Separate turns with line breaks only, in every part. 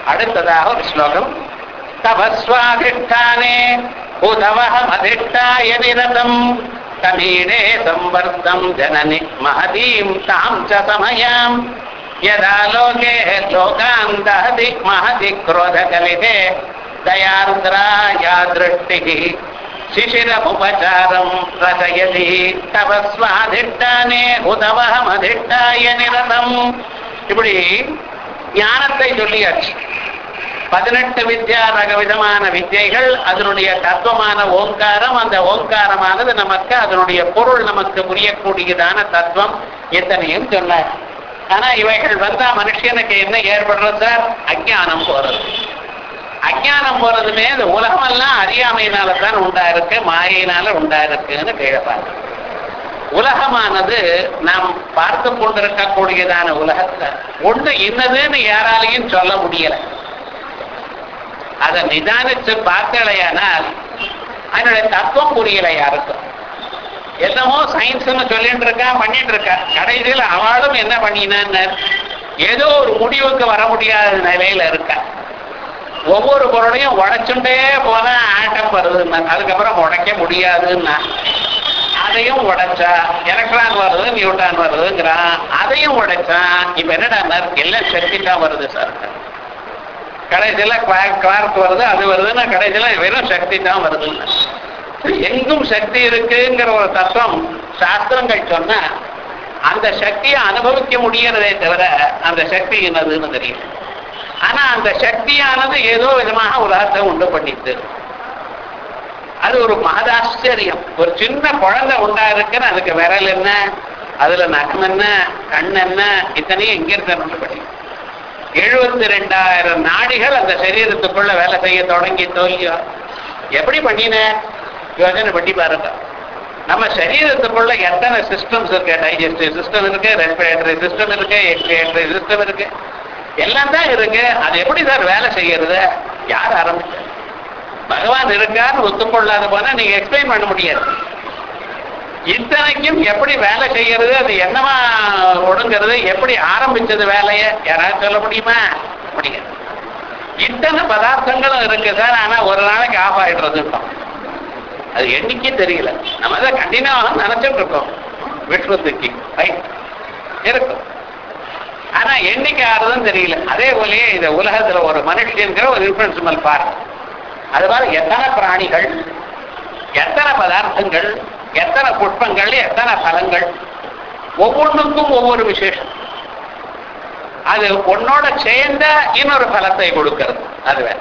அடுத்ததாக ஒரு ஸ்லோகம் தபஸ்வாதிஷ்டானே உதவஹமதிஷ்டாய நிரதம் தமீடே சம்பர்த்தம் ஜனனி மகதீம் தாம் ச சமயாம் யதா லோகே லோகான் தஹதி மஹதி क्रोधकलिते दयार्द्रा या दृष्टिः शिशिरमुपचारम् रचयति तव स्वाधिष्ठाने உதவஹமதிஷ்டாய நிரதம் இப்படி ஞானத்தை சொல்லியாச்சு பதினெட்டு வித்யா ரக விதமான வித்யைகள் அதனுடைய தத்துவமான ஓங்காரம் அந்த ஓங்காரமானது நமக்கு அதனுடைய பொருள் நமக்கு புரியக்கூடியதான தத்துவம் எத்தனையும் சொன்னார் ஆனா இவைகள் வந்தா மனுஷனுக்கு என்ன ஏற்படுறது சார் அஜானம் போறது அஜானம் போறதுமே இந்த உலகமெல்லாம் அறியாமையினால தான் உண்டா இருக்கு மாயினால உண்டா இருக்குன்னு கேட்பாங்க உலகமானது நாம் பார்த்து கொண்டிருக்கக்கூடியதான உலகத்துல ஒண்ணு இன்னதுன்னு யாராலையும் சொல்ல முடியல அதை நிதானிச்சு பார்த்தலையானால் அதனுடைய தத்துவம் புரியல யாருக்கும் என்னமோ சயின்ஸ்னு சொல்லிட்டு இருக்கா பண்ணிட்டு இருக்கா கடைசியில் அவளும் என்ன பண்ணினான்னு ஏதோ ஒரு முடிவுக்கு வர முடியாத நிலையில இருக்கா ஒவ்வொரு பொருளையும் உடைச்சுட்டே போனா ஆட்டம் வருதுன்னா அதுக்கப்புறம் உடைக்க முடியாதுன்னா அதையும் உடைச்சா எலக்ட்ரான் வருது நியூட்ரான் வருதுங்கிறான் அதையும் உடைச்சான் இப்ப என்னடா எல்லாம் சக்தி தான் வருது சார் கடைசியில கிளார்க் வருது அது வருதுன்னா கடைசியில வெறும் சக்தி தான் வருதுன்னு எங்கும் சக்தி இருக்குங்கிற ஒரு தத்துவம் சாஸ்திரங்கள் சொன்னா அந்த சக்தியை அனுபவிக்க முடியறதே தவிர அந்த சக்தி என்னதுன்னு தெரியும் ஆனா அந்த சக்தியானது ஏதோ விதமாக உலகத்தை உண்டு பண்ணிட்டு அது ஒரு மகதாச்சரியம் ஒரு சின்ன குழந்தை உண்டா இருக்குன்னு அதுக்கு விரல் என்ன அதுல நகம் என்ன கண் என்ன இத்தனையும் எங்கிருந்து உண்டு பண்ணி எழுபத்தி ரெண்டாயிரம் நாடிகள் அந்த சரீரத்துக்குள்ள வேலை செய்ய தொடங்கி தோல்வியோ எப்படி பண்ணின யோசனை பண்ணி பாருங்க நம்ம சரீரத்துக்குள்ள எத்தனை சிஸ்டம்ஸ் இருக்கு டைஜஸ்டிவ் சிஸ்டம் இருக்கு ரெஸ்பிரேட்டரி சிஸ்டம் இருக்கு எக்ஸ்பிரேட்டரி சிஸ்டம் இருக்கு எல்லாம் தான் இருக்கு அது எப்படி சார் வேலை செய்யறது யார் ஆரம்பிச்ச பகவான் இருக்கான்னு ஒத்துக்கொள்ளாத போனா நீங்க எக்ஸ்பிளைன் பண்ண முடியாது இத்தனைக்கும் எப்படி வேலை செய்யறது அது என்னவா ஒடுங்கிறது எப்படி ஆரம்பிச்சது வேலையை யாராவது சொல்ல முடியுமா முடியாது இத்தனை பதார்த்தங்களும் இருக்கு சார் ஆனா ஒரு நாளைக்கு ஆஃப் ஆயிடுறது இருக்கும் அது எண்ணிக்கே தெரியல நம்ம அதை கண்டினியூவாக நினைச்சிட்டு இருக்கோம் விஷ்ணுத்துக்கு ரைட் இருக்கும் ஆனா என்னைக்கு ஆறுதுன்னு தெரியல அதே போலயே இந்த உலகத்துல ஒரு மனுஷங்கிற ஒரு இன்ஃபுளுன்சிமல் பார்ட் அது மாதிரி எத்தனை பிராணிகள் எத்தனை பதார்த்தங்கள் எத்தனை புஷ்பங்கள் எத்தனை பழங்கள் ஒவ்வொன்றுக்கும் ஒவ்வொரு விசேஷம் அது உன்னோட சேர்ந்த இன்னொரு பலத்தை கொடுக்கிறது அது வேற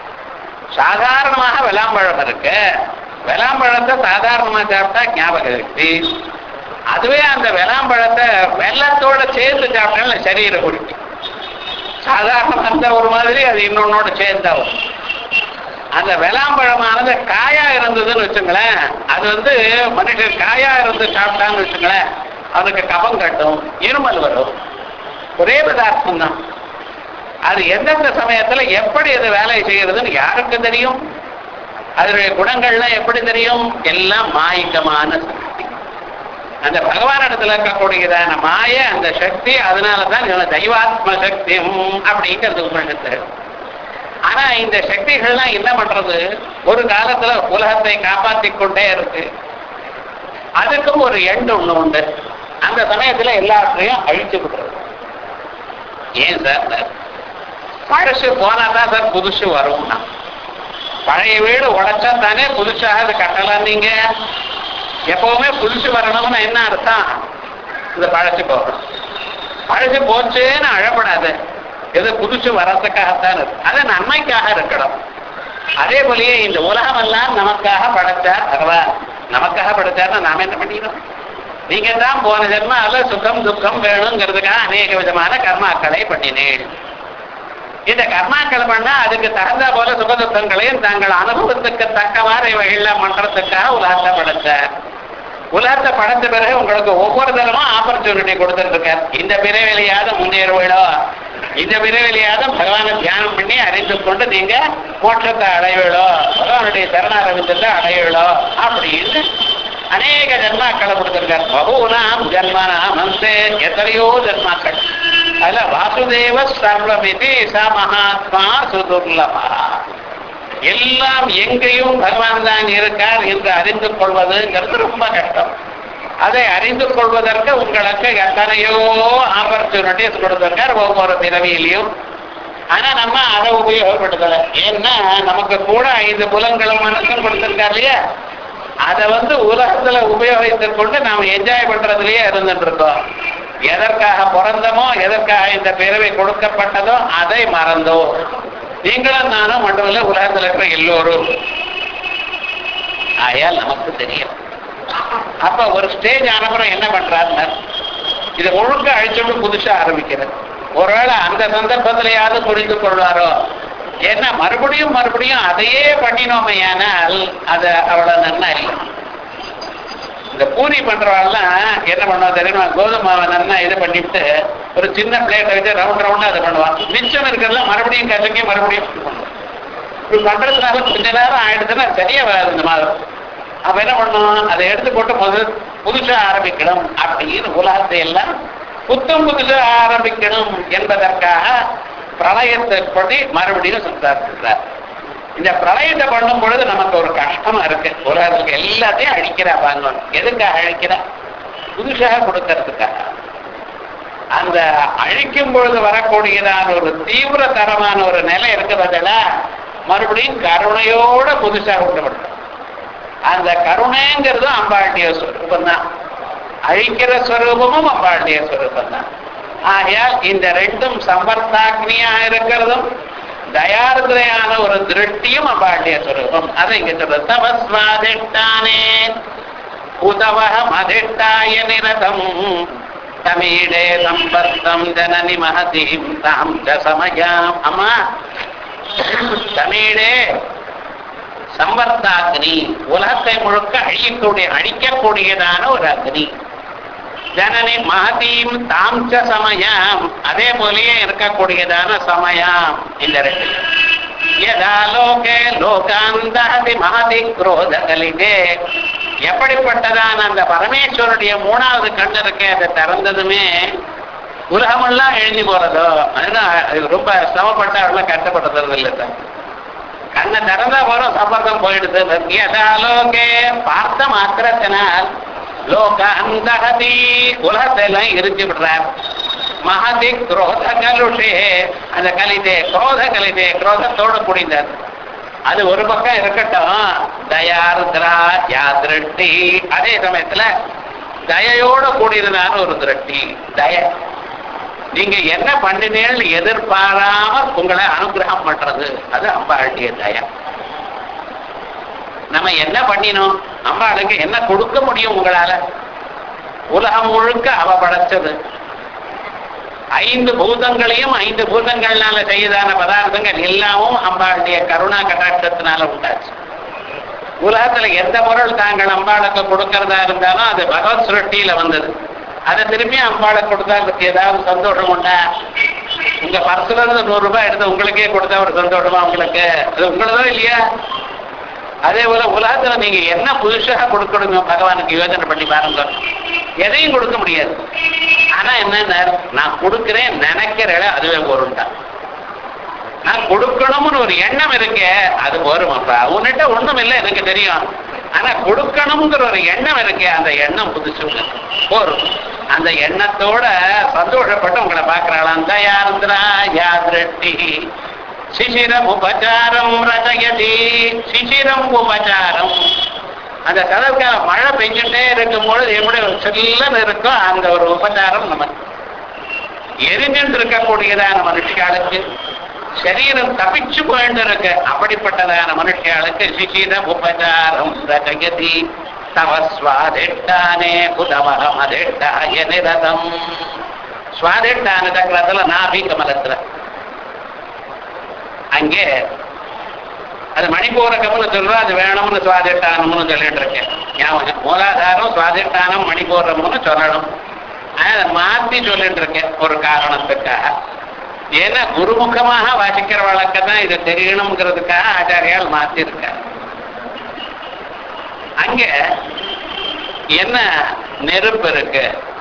சாதாரணமாக விளாம்பழம் இருக்கு விளாம்பழத்தை சாதாரணமா சாப்பிட்டா ஞாபக சக்தி அதுவே அந்த விளாம்பழத்தை வெள்ளத்தோட சேர்ந்து சாப்பிட்டா சரீரம் குடிக்கும் சாதாரணமா இருந்தா ஒரு மாதிரி அது இன்னொன்னோட சேர்ந்தா வரும் அந்த விளாம்பழமானது காயா இருந்ததுன்னு வச்சுங்களேன் அது வந்து மனுஷன் காயா இருந்து சாப்பிட்டான்னு வச்சுங்களேன் அவனுக்கு கபம் கட்டும் இருமல் வரும் ஒரே பதார்த்தம் தான் அது எந்தெந்த சமயத்துல எப்படி அது வேலை செய்யறதுன்னு யாருக்கு தெரியும் அதனுடைய குணங்கள்லாம் எப்படி தெரியும் எல்லாம் மாயிக்கமான சக்தி அந்த பகவான் இடத்துல இருக்கக்கூடியதான மாய அந்த சக்தி அதனாலதான் தெய்வாத்ம சக்தி அப்படிங்கிறது உபநிஷத்து ஆனா இந்த சக்திகள்லாம் என்ன பண்றது ஒரு காலத்துல உலகத்தை காப்பாத்தி கொண்டே இருக்கு அதுக்கும் ஒரு எண்டு ஒண்ணு உண்டு அந்த சமயத்துல எல்லாத்தையும் அழிச்சு விடுறது ஏன் சார் பழசு போனா தான் சார் புதுசு வரும்னா பழைய வீடு உடைச்சா தானே புதுசாக அது கட்டலாம் நீங்க எப்பவுமே புதுசு வரணும்னு என்ன அர்த்தம் இந்த பழசு போகணும் பழசு போச்சேன்னு அழப்படாது இது புதுசு வரத்துக்காகத்தான் இருக்கு அது நன்மைக்காக இருக்கணும் அதே போலயே இந்த உலகம் எல்லாம் நமக்காக படைச்சார் பகவான் நமக்காக படைச்சார்னா நாம என்ன பண்ணிக்கணும் நீங்க தான் போன ஜென்மால சுகம் துக்கம் வேணுங்கிறதுக்காக அநேக விதமான கர்மாக்களை பண்ணினேன் இந்த கர்மாக்கள் பண்ணா அதுக்கு தகுந்த போல சுக துக்கங்களையும் தங்கள் அனுபவத்துக்கு தக்கவாறு இவைகள்லாம் பண்றதுக்காக உலகத்தை படைச்சார் உலகத்தை படைச்ச பிறகு உங்களுக்கு ஒவ்வொரு தரமும் ஆப்பர்ச்சுனிட்டி கொடுத்துருக்கார் இந்த பிறவிலையாவது முன்னேறுவீடோ இந்த பிறவிலையாவது பகவானை தியானம் பண்ணி அறிந்து கொண்டு நீங்க மோட்சத்தை அடைவீடோ பகவானுடைய சரணாரவிந்தத்தை அடைவீடோ அப்படின்னு அநேக ஜன்மாக்களை கொடுத்திருக்கார் பகூனாம் ஜன்மனாம் அந்தே எத்தனையோ ஜன்மாக்கள் அதுல வாசுதேவ சர்வமிதி ச மகாத்மா சுதுர்லபா எல்லாம் எங்கேயும் பகவான் தான் இருக்கார் என்று அறிந்து கொள்வதுங்கிறது ரொம்ப கஷ்டம் அதை அறிந்து கொள்வதற்கு உங்களுக்கு எத்தனையோ ஆப்பர்ச்சுனிட்டிஸ் கொடுத்திருக்கார் ஒவ்வொரு பிறவியிலையும் ஆனா நம்ம அதை உபயோகப்படுத்தல ஏன்னா நமக்கு கூட ஐந்து புலன்களும் மனசும் கொடுத்திருக்கார் இல்லையா அதை வந்து உலகத்துல உபயோகித்துக் கொண்டு நாம என்ஜாய் பண்றதுலயே இருந்துட்டு இருக்கோம் எதற்காக பிறந்தமோ எதற்காக இந்த பிறவி கொடுக்கப்பட்டதோ அதை மறந்தோ நீங்களும் நானும் மட்டுமில்ல உலகத்துல இருக்கிற எல்லோரும் ஆயால் நமக்கு தெரியும் அப்ப ஒரு ஸ்டேஜ் ஆனப்புறம் என்ன பண்றாருன்னா இது முழுக்க அழிச்சுட்டு புதுசா ஆரம்பிக்கிறது ஒருவேளை அந்த சந்தர்ப்பத்திலேயாவது புரிந்து கொள்வாரோ ஏன்னா மறுபடியும் மறுபடியும் அதையே பண்ணினோமையானால் அது அவ்வளவு நன்னா இல்லை இந்த பூரி பண்றவாள்லாம் என்ன பண்ணுவா தெரியுமா கோதுமை மாவை நன்னா இது பண்ணிவிட்டு ஒரு சின்ன பிளேட்டை வச்சு ரவுண்ட் ரவுண்டா அதை பண்ணுவான் மிச்சம் இருக்கிறதுல மறுபடியும் கசக்கி மறுபடியும் இப்படி பண்ணுவான் இப்படி பண்றதுனால கொஞ்ச நேரம் ஆயிடுச்சுன்னா சரியா வராது இந்த மாதம் அப்ப என்ன பண்ணணும் அதை எடுத்து போட்டு முதல் புதுசா ஆரம்பிக்கணும் அப்படின்னு உலகத்தை எல்லாம் புத்தம் புதுசா ஆரம்பிக்கணும் என்பதற்காக பிரளயத்தை பண்ணி மறுபடியும் சுத்தார் இந்த பிரளயத்தை பண்ணும் பொழுது நமக்கு ஒரு கஷ்டமா இருக்கு உலகத்துக்கு எல்லாத்தையும் அழிக்கிறா பாங்க எதுக்காக அழிக்கிறா புதுசாக கொடுக்கறதுக்காக அந்த அழிக்கும் பொழுது வரக்கூடியதான ஒரு தீவிரதரமான ஒரு நிலை இருக்கிறதுல மறுபடியும் கருணையோட புதுசாக உண்டப்படும் அந்த கருணைங்கிறதும் அம்பாட்டிய ஸ்வரூபம் தான் அழிக்கிற ஸ்வரூபமும் அம்பாட்டிய ஸ்வரூபம் தான் ஆகையால் இந்த ரெண்டும் சம்பர்த்தாக்னியா இருக்கிறதும் தயார்திரையான ஒரு திருஷ்டியும் அம்பாட்டிய ஸ்வரூபம் அதை இங்க சொல்றது தபஸ்வாதிஷ்டானே உதவகம் அதிஷ்டாய நிரதம் தமிழே சம்பர்த்தம் ஜனனி மகதீம் தாம் ச சமயாம் அம்மா தமிழே சம்பர்த்தாக்னி உலகத்தை முழுக்க அழியக்கூடிய அழிக்கக்கூடியதான ஒரு அக்னி ஜனனி மகதீம் தாம்ச சமயம் அதே போலயே இருக்கக்கூடியதான சமயம் இந்த ரெண்டு யதா லோகே லோகாந்தாதி மகதி குரோத கலிதே எப்படிப்பட்டதான அந்த பரமேஸ்வருடைய மூணாவது கண் இருக்கே அதை திறந்ததுமே உலகமெல்லாம் எழுதி போறதோ அதுதான் இது ரொம்ப சிரமப்பட்ட அவெல்லாம் கஷ்டப்படுறது இல்லை சார் கண்ணை திறந்தா போறோம் சம்பந்தம் போயிடுது யதாலோகே பார்த்த மாத்திரத்தினால் லோக அந்தகதி உலகத்தை எல்லாம் எரிஞ்சு விடுறார் மகதி குரோத கலுஷே அந்த கலிதே குரோத கலிதே குரோதத்தோடு கூடிந்தார் அது ஒரு பக்கம் இருக்கட்டும் தயாருத்ரா யா திருஷ்டி அதே சமயத்துல தயையோட கூடியதுனால ஒரு திருஷ்டி தய நீங்க என்ன பண்ணினேன்னு எதிர்பாராம உங்களை அனுகிரகம் பண்றது அது அம்பாளுடைய தயம் நம்ம என்ன பண்ணினோம் அம்பாளுக்கு என்ன கொடுக்க முடியும் உங்களால உலகம் முழுக்க அவ படைச்சது ஐந்து பூதங்களையும் ஐந்து பூதங்கள்னால செய்யதான பதார்த்தங்கள் எல்லாமும் அம்பாளுடைய கருணா கட்டாட்சத்தினால உண்டாச்சு உலகத்துல எந்த பொருள் தாங்கள் அம்பாளுக்கு கொடுக்கறதா இருந்தாலும் அது பகவத் சுரட்டியில வந்தது அதை திருப்பி அம்பாளுக்கு கொடுத்தா அதுக்கு ஏதாவது சந்தோஷம் உண்டா உங்க பர்சுல இருந்து நூறு ரூபாய் எடுத்து உங்களுக்கே கொடுத்தா ஒரு சந்தோஷமா உங்களுக்கு அது உங்களதோ இல்லையா அதே போல உலகத்துல நீங்க என்ன புதுசாக கொடுக்கணும் பகவானுக்கு யோசனை பண்ணி பாருங்க எதையும் கொடுக்க முடியாது ஆனா என்ன நான் கொடுக்கிறேன் நினைக்கிறேன் அதுவே பொருள் தான் நான் கொடுக்கணும்னு ஒரு எண்ணம் இருக்கே அது போரும் அப்பா உன்கிட்ட ஒண்ணும் இல்லை எனக்கு தெரியும் ஆனா கொடுக்கணுங்கிற ஒரு எண்ணம் இருக்கே அந்த எண்ணம் புதுசு போரும் அந்த எண்ணத்தோட சந்தோஷப்பட்டு உங்களை பார்க்கறாளாம் தயாந்திரா யா திருஷ்டி சிசிரம் உபச்சாரம் ரதயதி சிசிரம் உபச்சாரம் அந்த கடற்கால மழை பெஞ்சுட்டே இருக்கும் பொழுது எப்படி ஒரு சில்லன்னு இருக்கோ அந்த ஒரு உபச்சாரம் நமக்கு எரிஞ்சுட்டு இருக்கக்கூடியதான மனுஷியாளுக்கு சரீரம் தப்பிச்சு போயிட்டு இருக்கு அப்படிப்பட்டதான மனுஷியாளுக்கு சிசிரம் உபச்சாரம் ரதயதி தவ சுவாதிஷ்டானே புதவகம் அதிஷ்டாய நிரதம் சுவாதிஷ்டான சக்கரத்துல நாபி கமலத்துல அங்கே அது மணிபூரகம்னு சொல்றோம் அது வேணும்னு சுவாதிஷ்டானம்னு சொல்லிட்டு இருக்கேன் ஞாபகம் மூலாதாரம் சுவாதிஷ்டானம் மணிபூரம்னு சொல்லணும் அதை மாத்தி சொல்லிட்டு இருக்கேன் ஒரு காரணத்துக்காக ஏன்னா குருமுகமாக வாசிக்கிற வழக்கம் இது தெரியணுங்கிறதுக்காக ஆச்சாரியால் மாத்தி இருக்கார் அங்க என்ன நெருப்பு இருக்கு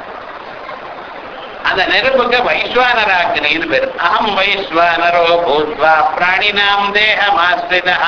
அந்த நெருப்புக்கு வைஸ்வானராக்கினின்னு பேரு அகம் வைஸ்வானரோ பூத்வா பிராணினாம் தேகமாஸ்ரிதா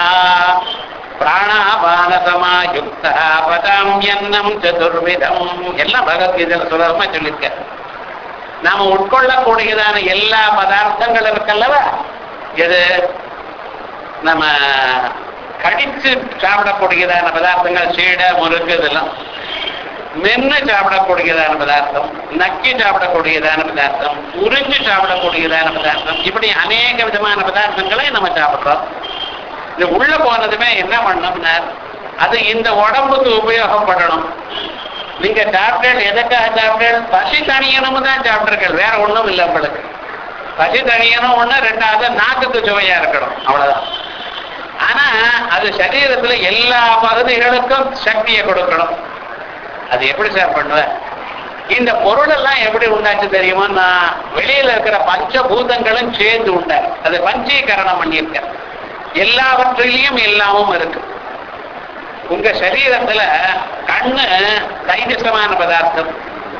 பிராணாபான சமாயுக்தா பதாமியன்னம் சதுர்விதம் எல்லாம் பகவத்கீதையில சுலபமா சொல்லியிருக்க நாம உட்கொள்ளக்கூடியதான எல்லா பதார்த்தங்கள் இருக்கல்லவா எது நம்ம கடிச்சு சாப்பிடக்கூடியதான பதார்த்தங்கள் சீடை முறுக்கு இதெல்லாம் மென்னு சாப்பிடக்கூடியதான பதார்த்தம் நக்கி சாப்பிடக்கூடியதான பதார்த்தம் உறிஞ்சு சாப்பிடக்கூடியதான பதார்த்தம் இப்படி அநேக விதமான பதார்த்தங்களை நம்ம சாப்பிடுறோம் இது உள்ள போனதுமே என்ன பண்ணோம்னா அது இந்த உடம்புக்கு உபயோகப்படணும் நீங்க சாப்பிட்டேன் எதுக்காக சாப்பிட்டேன் பசி தனியணும் தான் சாப்பிட்டுருக்கள் வேற ஒண்ணும் இல்லை உங்களுக்கு பசி தனியணும் ஒண்ணு ரெண்டாவது நாக்குக்கு சுவையா இருக்கணும் அவ்வளவுதான் ஆனா அது சரீரத்துல எல்லா பகுதிகளுக்கும் சக்தியை கொடுக்கணும் அது எப்படி சார் பண்ணுவேன் இந்த பொருள் எல்லாம் எப்படி உண்டாச்சு தெரியுமா நான் வெளியில இருக்கிற பஞ்சபூதங்களும் சேர்ந்து உண்டாரு அது பஞ்சீகரணம் பண்ணியிருக்கேன் எல்லாவற்றிலையும் எல்லாமும் இருக்கு உங்க சரீரத்துல கண்ணு தைஜசமான பதார்த்தம்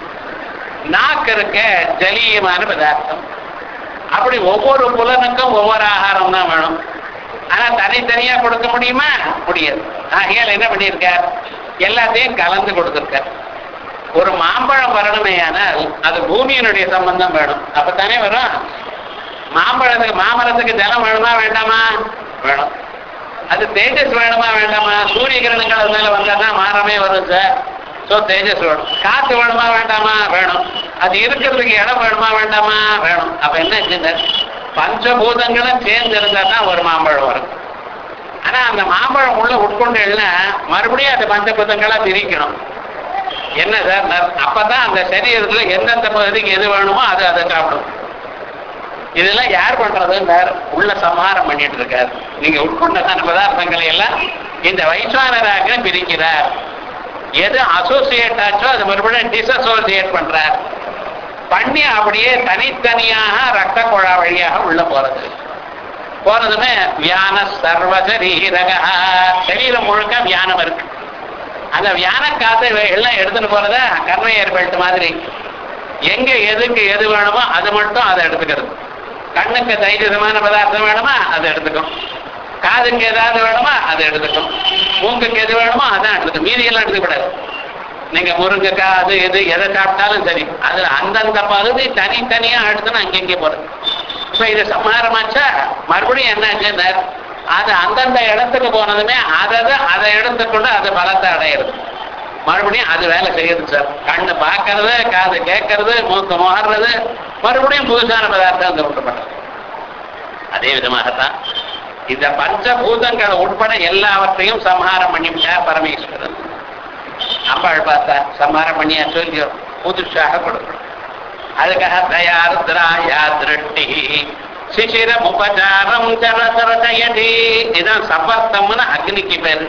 நாக்கு இருக்க ஜலீயமான பதார்த்தம் அப்படி ஒவ்வொரு புலனுக்கும் ஒவ்வொரு ஆகாரம் தான் வேணும் ஆனா தனித்தனியா கொடுக்க முடியுமா முடியாது ஆகையால் என்ன பண்ணியிருக்கார் எல்லாத்தையும் கலந்து கொடுத்திருக்கார் ஒரு மாம்பழம் வரணுமே ஆனால் அது பூமியினுடைய சம்பந்தம் வேணும் அப்பத்தானே வரும் மாம்பழத்துக்கு மாமரத்துக்கு ஜலம் வேணுமா வேண்டாமா வேணும் அது தேஜஸ் வேணுமா வேண்டாமா சூரிய கிரணங்கள் அது மேல வந்தா மாறமே வரும் சார் ஸோ தேஜஸ் வேணும் காத்து வேணுமா வேண்டாமா வேணும் அது இருக்கிறதுக்கு இடம் வேணுமா வேண்டாமா வேணும் அப்ப என்ன ஆச்சுங்க பஞ்சபூதங்களும் சேர்ந்து இருந்தா தான் ஒரு மாம்பழம் வரும் ஆனா அந்த மாம்பழம் உள்ள உட்கொண்டேன்னா மறுபடியும் அந்த பஞ்சபூதங்களா பிரிக்கணும் என்ன சார் நர்- அப்பதான் அந்த சரீரத்துல எந்தெந்த பகுதிக்கு எது வேணுமோ அது அதை சாப்பிடும் இதெல்லாம் யார் பண்றதுன்னார் உள்ள சம்ஹாரம் பண்ணிட்டு இருக்காரு நீங்க உட்கொண்டதான பதார்த்தங்களை எல்லாம் இந்த வைஸ்வானராக பிரிக்கிறார் எது அசோசியேட் ஆச்சோ அது மறுபடியும் டிசோசியேட் பண்றார் பண்ணி அப்படியே தனித்தனியாக ரத்த குழா வழியாக உள்ள போறது போனதுமே வியான சர்வ சரீரக சரீரம் முழுக்க வியானம் இருக்கு அந்த வியான காத்தை எல்லாம் எடுத்துட்டு போறத கன்வையர் பெல்ட் மாதிரி எங்க எதுக்கு எது வேணுமோ அது மட்டும் அதை எடுத்துக்கிறது கண்ணுக்கு தைரியமான பதார்த்தம் வேணுமா அதை எடுத்துக்கும் காதுக்கு ஏதாவது வேணுமா அதை எடுத்துக்கும் மூக்குக்கு எது வேணுமோ அதான் எடுத்துக்கும் மீதியெல்லாம் எடுத்துக்கூடாது நீங்க முருங்கைக்காய் அது இது எதை சாப்பிட்டாலும் சரி அது அந்தந்த பகுதி தனித்தனியா எடுத்துன்னு அங்கங்கே போறது இப்ப இது சமாரமாச்சா மறுபடியும் என்ன ஆச்சுன்னா அது அந்தந்த இடத்துக்கு போனதுமே அதை அதை எடுத்துக்கொண்டு அது பலத்தை அடையிறது மறுபடியும் அது வேலை செய்யுது சார் கண்ணு பார்க்கறது காது கேட்கறது மூக்கு முகர்றது மறுபடியும் புதுசான பதார்த்தம் அந்த உண்டு பண்றது அதே விதமாகத்தான் இந்த பஞ்சபூதங்கள் உட்பட எல்லாவற்றையும் சம்ஹாரம் பண்ணிவிட்டார் பரமேஸ்வரன் அம்பாள் பார்த்தா சம்ஹாரம் பண்ணியா சொல்லி புதுசாக கொடுக்கணும் அதுக்காக தயாருத்ராயா திருஷ்டி சிசிரம் உபச்சாரம் ஜலசரதயதி இதான் சபர்த்தம்னு அக்னிக்கு பேரு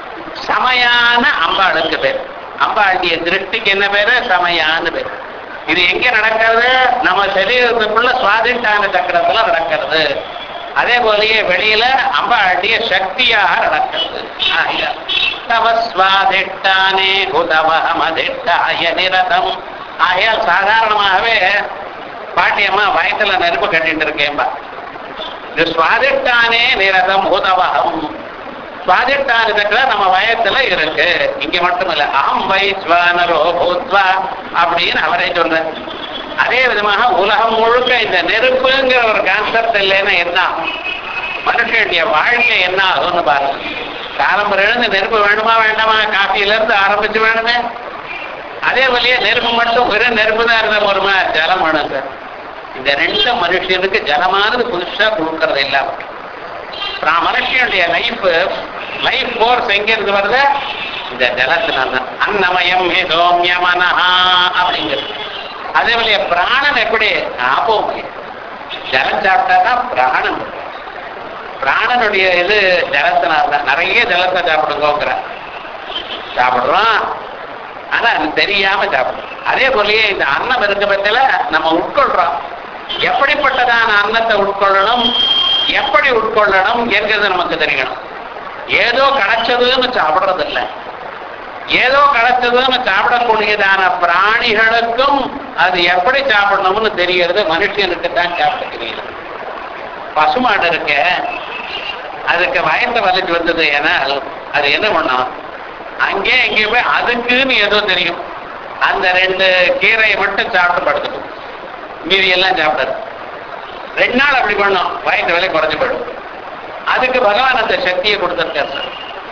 சமயான அம்பாளுக்கு பேர் அம்பாளுடைய திருஷ்டிக்கு என்ன பேரு சமயான்னு பேர் இது எங்க நடக்கிறது நம்ம சரீரத்துக்குள்ள சுவாதிஷ்டான சக்கரத்துல நடக்கிறது அதே போலயே வெளியில அம்பாளுடைய சக்தியாக நடக்கிறது ஆகிய தவ சுவாதிஷ்டானே உதவமதிஷ்டாய நிரதம் ஆகையால் சாதாரணமாகவே பாட்டியம்மா வயத்துல நெருப்பு கட்டிட்டு இருக்கேன்பா இது சுவாதிஷ்டானே நிரதம் உதவகம் சுவாதிஷ்டான சக்கரம் நம்ம வயத்துல இருக்கு இங்க மட்டும் இல்ல அகம் வைஸ்வானரோ பூத்வா அப்படின்னு அவரே சொல்றார் அதே விதமாக உலகம் முழுக்க இந்த நெருப்புங்கிற ஒரு கான்செப்ட் இல்லைன்னா என்ன ஆகும்? மனுஷனுடைய வாழ்க்கை என்ன ஆகும்னு பாருங்க காலம்பரம் எழுந்து நெருப்பு வேணுமா வேண்டாமா காஃபியில இருந்து ஆரம்பிச்சு வேணுமே அதே வழியே நெருப்பு மட்டும் வெறும் நெருப்பு தான் இருந்த போருமா ஜலம் வேணும் சார் இந்த ரெண்டு மனுஷனுக்கு ஜலமானது புதுசா கொடுக்கறது இல்லாம நான் மனுஷனுடைய லைஃப் லைஃப் ஃபோர்ஸ் எங்க இருந்து வருது இந்த ஜலத்தினால தான் அன்னமயம் ஹிதோமியமனஹா அப்படிங்கிறது அதே வழிய பிராணன் எப்படி ஆபோமயம் ஜலம் சாப்பிட்டா தான் பிராணம் வரும். பிராணனுடைய இது ஜலத்தினால தான் நிறைய ஜலத்தை சாப்பிடுங்கிற சாப்பிடுறோம் ஆனா அது தெரியாம சாப்பிடுறோம் அதே போலயே இந்த அன்னம் இருக்க பட்சத்துல நம்ம உட்கொள்றோம் எப்படிப்பட்டதான அன்னத்தை உட்கொள்ளணும் எப்படி உட்கொள்ளணும் என்கிறது நமக்கு தெரியணும் ஏதோ கிடைச்சதுன்னு சாப்பிடுறது இல்லை ஏதோ கிடைச்சதுன்னு சாப்பிடக்கூடியதான பிராணிகளுக்கும் அது எப்படி சாப்பிடணும்னு தெரியறது மனுஷனுக்கு தான் சாப்பிட தெரியல பசுமாடு இருக்க அதுக்கு வயத்த வலிச்சு வந்தது ஏனால் அது என்ன பண்ணும் அங்கே இங்கே போய் அதுக்குன்னு ஏதோ தெரியும் அந்த ரெண்டு கீரையை மட்டும் சாப்பிட்டு படுத்துக்கும் மீதி எல்லாம் சாப்பிடாது ரெண்டு நாள் அப்படி பண்ணும் வயத்து விலை குறைஞ்சு போயிடும் அதுக்கு பகவான் அந்த சக்தியை கொடுத்துருக்காரு சார்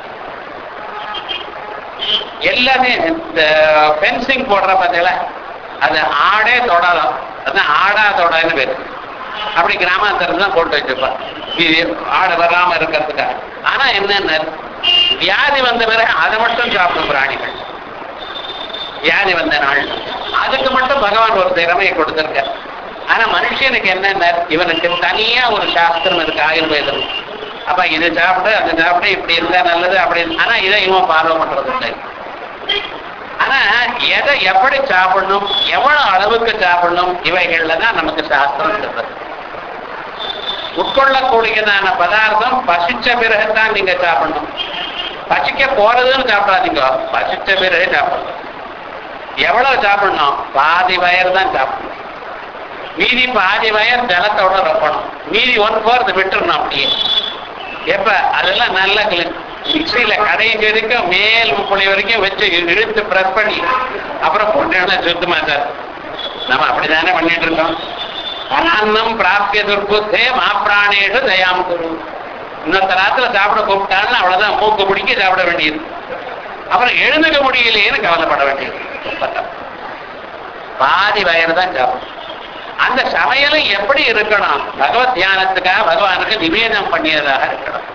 எல்லாமே இந்த ஃபென்சிங் போடுற பார்த்தீங்களா அது ஆடே தொடாதான் அதான் ஆடா தொடான்னு பேரு அப்படி கிராமாந்தரம் தான் போட்டு வச்சிருப்பான் இது ஆடு வராம இருக்கிறதுக்காக ஆனா என்னென்ன வியாதி வந்த பிறகு அதை மட்டும் சாப்பிடும் பிராணிகள் வியாதி வந்த நாள் அதுக்கு மட்டும் பகவான் ஒரு திறமையை கொடுத்திருக்கார் ஆனா மனுஷனுக்கு என்னென்ன இவனுக்கு தனியா ஒரு சாஸ்திரம் இருக்கு ஆயுர்வேதம் அப்ப இது சாப்பிட்டு அது சாப்பிட்டு இப்படி இருந்தா நல்லது அப்படி ஆனா இதை இவன் ஃபாலோ பண்றது இல்லை ஆனா எதை எப்படி சாப்பிடணும் எவ்வளவு அளவுக்கு சாப்பிடணும் இவைகள்ல தான் நமக்கு சாஸ்திரம் சொல்றது உட்கொள்ளக்கூடியதான பதார்த்தம் பசிச்ச பிறகுதான் நீங்க சாப்பிடணும் பசிக்க போறதுன்னு சாப்பிடாதீங்க பசிச்ச பிறகு சாப்பிடணும் எவ்வளவு சாப்பிடணும் பாதி வயர் தான் சாப்பிடணும் மீதி பாதி வயர் ஜலத்தோட ரொப்பணும் மீதி ஒன் ஃபோர்த் விட்டுறணும் அப்படியே எப்ப அதெல்லாம் நல்ல மிக்சியில கடையும் வரைக்கும் மேல் புளி வரைக்கும் வச்சு இழுத்து பிரஸ் பண்ணி அப்புறம் போட்டோம்னா சுத்தமா சார் நம்ம அப்படித்தானே பண்ணிட்டு இருக்கோம் அன்னம் பிராப்திய துர்புத்தே மாப்பிராணேஷு தயாம் குரு இன்னொருத்த ராத்திர சாப்பிட கூப்பிட்டாலும் அவ்வளவுதான் மூக்கு பிடிக்க சாப்பிட வேண்டியது அப்புறம் எழுந்துக்க முடியலையேன்னு கவலைப்பட வேண்டியது பாதி வயறு தான் சாப்பிடும் அந்த சமையலும் எப்படி இருக்கணும் பகவத் தியானத்துக்காக பகவானுக்கு நிவேதனம் பண்ணியதாக இருக்கணும்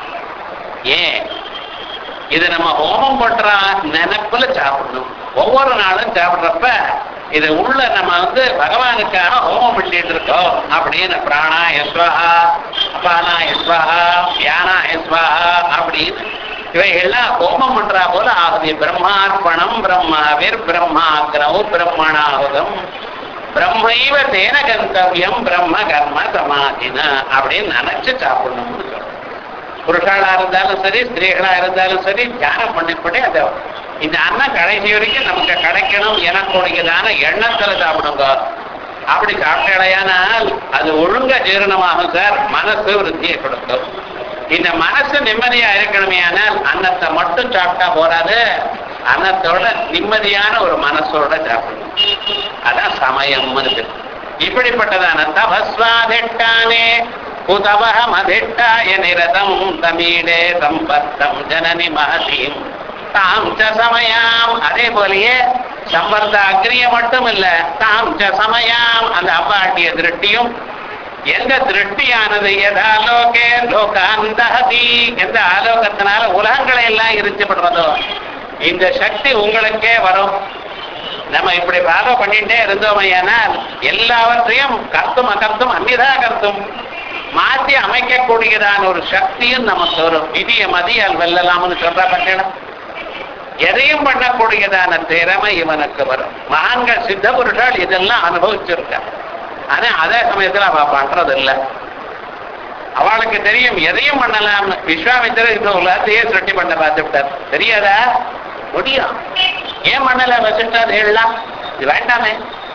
ஏன் இது நம்ம ஹோமம் பண்ற நினைப்புல சாப்பிடணும் ஒவ்வொரு நாளும் சாப்பிடுறப்ப இது உள்ள நம்ம வந்து பகவானுக்காக ஹோமம் பண்ணிட்டு இருக்கோம் அப்படின்னு பிராணா எஸ்வஹா அபானா எஸ்வஹா தியானா எஸ்வஹா அப்படின்னு இவைகள்லாம் ஹோமம் பண்றா போல ஆகுது பிரம்மார்ப்பணம் பிரம்மாவிர் பிரம்மாக்ரௌ பிரம்மணாகுதம் பிரம்மைவ தேன கந்தவியம் பிரம்ம கர்ம சமாதின அப்படின்னு நினைச்சு சாப்பிடணும்னு சொல்றோம் புருஷாளா இருந்தாலும் சரி ஸ்திரீகளா இருந்தாலும் சரி தியானம் பண்ணிப்படி அந்த இந்த அன்னம் கடைசி வரைக்கும் நமக்கு கிடைக்கணும் எனக்கூடியதான எண்ணத்துல சாப்பிடுங்க அப்படி சாப்பிட்டாலையானால் அது ஒழுங்கா ஜீரணமாகும் சார் மனசு விருத்தியை கொடுக்கும் இந்த மனசு நிம்மதியா இருக்கணுமே ஆனால் அன்னத்தை மட்டும் சாப்பிட்டா போறாது அன்னத்தோட நிம்மதியான ஒரு மனசோட சாப்பிடணும் அதான் சமயம்னு இருக்கு இப்படிப்பட்டதான தபஸ்வாதிட்டானே குதவகம் அதிட்டாய நிரதம் தமிழே சம்பர்த்தம் ஜனனி மகதீம் தாம் ச சமயாம் அதே போலயே சம்பர்த்த அக்னிய மட்டும் இல்ல தாம் ச சமயாம் அந்த அப்பாட்டிய திருஷ்டியும் எந்த திருஷ்டியானது எதாலோகே லோகாந்தகதி எந்த ஆலோகத்தினால உலகங்களை எல்லாம் இருந்துப்படுறதோ இந்த சக்தி உங்களுக்கே வரும் நம்ம இப்படி ஃபாலோ பண்ணிட்டே இருந்தோமையானால் எல்லாவற்றையும் கர்த்தும் அகர்த்தும் அந்நிதா கர்த்தும் மாற்றி அமைக்கக்கூடியதான ஒரு சக்தியும் நமக்கு வரும் விதிய மதியால் வெல்லலாம்னு சொல்ற பட்டேனா எதையும் பண்ணக்கூடியதான திறமை இவனுக்கு வரும் மகான்கள் சித்த புருஷால் இதெல்லாம் அனுபவிச்சிருக்க ஆனா அதே சமயத்துல அவ பண்றது இல்லை அவளுக்கு தெரியும் எதையும் பண்ணலாம்னு விஸ்வாமித்திரர் இந்த உலகத்தையே சுட்டி பண்ண பார்த்து விட்டார் தெரியாதா முடியும் ஏன் பண்ணல வசிஷ்டாதேலாம் இது வேண்டாமே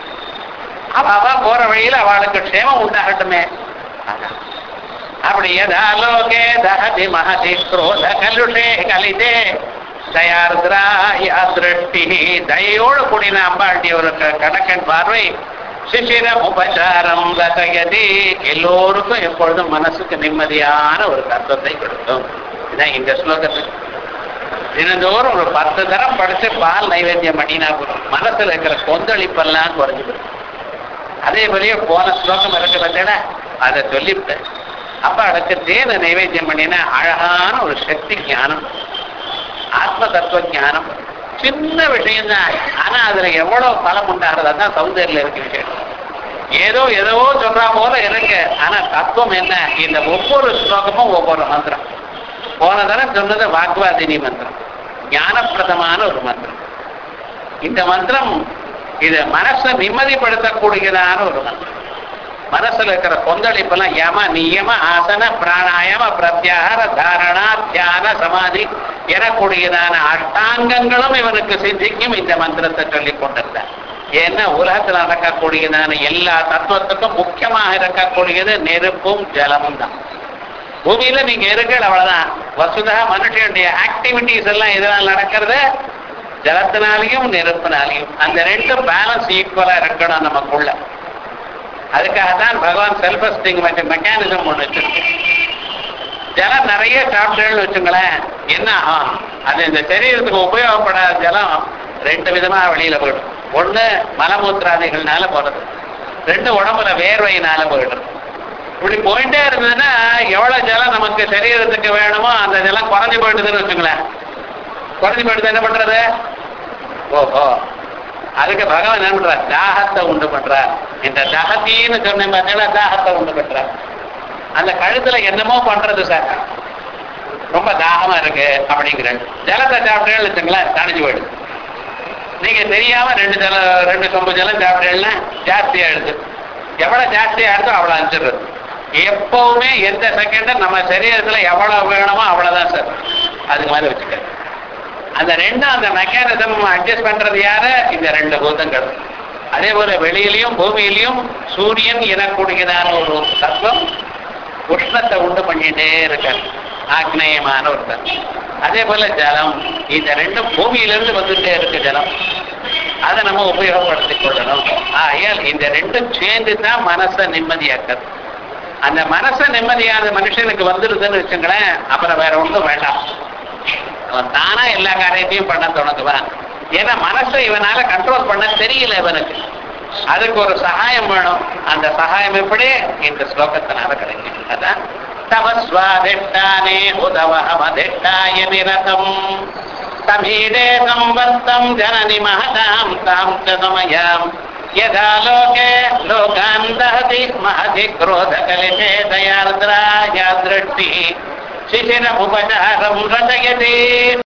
அவ அவ போற வழியில அவளுக்கு க்ஷேமம் உண்டாகட்டுமே அதான். அப்படி யதாலோகே தகதி மகதி குரோத கலுஷே கலிதே தயார்திரா யா திருஷ்டி தயோடு கூடின அம்பாண்டிய ஒரு க- கணக்கன் பார்வை சிசிரம் உபச்சாரம் ரதயதி எல்லோருக்கும் எப்பொழுதும் மனசுக்கு நிம்மதியான ஒரு தத்துவத்தை கொடுக்கும் இதான் இந்த ஸ்லோகத்துக்கு தினந்தோறும் ஒரு பத்து தரம் படிச்சு பால் நைவேத்தியம் பண்ணினா போதும் மனசுல இருக்கிற கொந்தளிப்பெல்லாம் குறைஞ்சு போயிடும் அதே போலயே போன ஸ்லோகம் இருக்கு பார்த்தேன்னா அதை சொல்லிவிட்டேன் அப்ப அதுக்கு தேன நைவேத்தியம் பண்ணினா அழகான ஒரு சக்தி ஞானம் ஆத்ம தத்துவ ஞானம் சின்ன விஷயம்தான் ஆனா அதுல எவ்வளவு பலம் உண்டாகிறது அதான் சௌந்தர்யில இருக்கு விஷயம் ஏதோ ஏதோ சொல்றா போல இருக்கு ஆனா தத்துவம் என்ன இந்த ஒவ்வொரு ஸ்லோகமும் ஒவ்வொரு மந்திரம் போன தரம் சொன்னது வாக்வாதினி மந்திரம் ஞானப்பிரதமான ஒரு மந்திரம் இந்த மந்திரம் இது மனசை நிம்மதிப்படுத்தக்கூடியதான ஒரு மந்திரம் மனசுல இருக்கிற கொந்தளிப்பெல்லாம் யம நியம ஆசன பிராணாயாம பிரத்யாகார தாரணா தியான சமாதி எனக்கூடியதான அஷ்டாங்கங்களும் இவனுக்கு சித்திக்கும் இந்த மந்திரத்தை சொல்லிக் கொண்டிருந்தார் ஏன்னா உலகத்துல நடக்கக்கூடியதான எல்லா தத்துவத்துக்கும் முக்கியமாக இருக்கக்கூடியது நெருப்பும் ஜலமும் தான் பூமியில நீங்க இருக்கீங்க அவ்வளவுதான் வசுதா மனுஷனுடைய ஆக்டிவிட்டிஸ் எல்லாம் எதனால் நடக்கிறது ஜலத்தினாலையும் நெருப்பினாலையும் அந்த ரெண்டும் பேலன்ஸ் ஈக்குவலா இருக்கணும் நமக்குள்ள அதுக்காகத்தான் பகவான் செல்ஃப் எஸ்டிங் மெக்கானிசம் ஒன்று வச்சிருக்கு ஜலம் நிறைய சாப்பிட்டேன்னு வச்சுங்களேன் என்ன ஆகும் அது இந்த சரீரத்துக்கு உபயோகப்படாத ஜலம் ரெண்டு விதமா வெளியில போயிடும் ஒண்ணு மலமூத்திராதிகள்னால போறது ரெண்டு உடம்புல வேர்வையினால போயிடும் இப்படி போயிட்டே இருந்ததுன்னா எவ்வளவு ஜலம் நமக்கு சரீரத்துக்கு வேணுமோ அந்த ஜலம் குறைஞ்சு போயிடுதுன்னு வச்சுங்களேன் குறைஞ்சு போயிடுது என்ன பண்றது ஓஹோ அதுக்கு பகவான் என்ன பண்றார் தாகத்தை உண்டு பண்றார் இந்த தகத்தின்னு சொன்னேன் பார்த்தீங்கன்னா தாகத்தை உண்டு பண்றார் அந்த கழுத்துல என்னமோ பண்றது சார் ரொம்ப தாகமா இருக்கு அப்படிங்கிற ஜலத்தை சாப்பிட்டேன்னு வச்சுங்களேன் தணிஞ்சு போயிடுது நீங்க தெரியாம ரெண்டு ஜல ரெண்டு சொம்பு ஜலம் சாப்பிட்டேன்னா ஜாஸ்தியா எடுது எவ்வளவு ஜாஸ்தியா எடுத்தோ அவ்வளவு அனுப்பிச்சிடுறது எப்பவுமே எந்த செகண்டும் நம்ம சரீரத்துல எவ்வளவு வேணுமோ அவ்வளவுதான் சார் அதுக்கு மேல வச்சுக்க அந்த ரெண்டும் அந்த மெக்கானிசம் அட்ஜஸ்ட் பண்றது யாரு இந்த ரெண்டு பூதங்கள் அதே போல வெளியிலையும் பூமியிலையும் சூரியன் எனக்கூடியதான ஒரு தத்துவம் உஷ்ணத்தை உண்டு பண்ணிட்டே இருக்கார் ஆக்னேயமான ஒரு தத்துவம் அதே போல ஜலம் இந்த ரெண்டும் பூமியிலிருந்து வந்துட்டே இருக்கு ஜலம் அதை நம்ம உபயோகப்படுத்திக் கொள்ளணும் ஆகையால் இந்த ரெண்டும் சேர்ந்து தான் மனசை நிம்மதியாக்குது அந்த மனசை நிம்மதியான மனுஷனுக்கு வந்துடுதுன்னு வச்சுங்களேன் அப்புறம் வேற ஒன்றும் வேண்டாம் அவன் தானா எல்லா காரியத்தையும் பண்ண தொடங்குவான் ஏன்னா மனசை இவனால கண்ட்ரோல் பண்ண தெரியல இவனுக்கு அதுக்கு ஒரு சகாயம் வேணும் அந்த சகாயம் எப்படி இந்த ஸ்லோகத்தினால கிடைக்கும் அதான் தவஸ்வாதிஷ்டானே உதவமதிஷ்டாய நிரதம் தமீடே சம்பத்தம் ஜனனி மகதாம் தாம் ச சமயாம் यथा लोके लोकान् दहति महति क्रोधकलिते दयार्द्रा या दृष्टिः शिशिरमुपचारं रचयति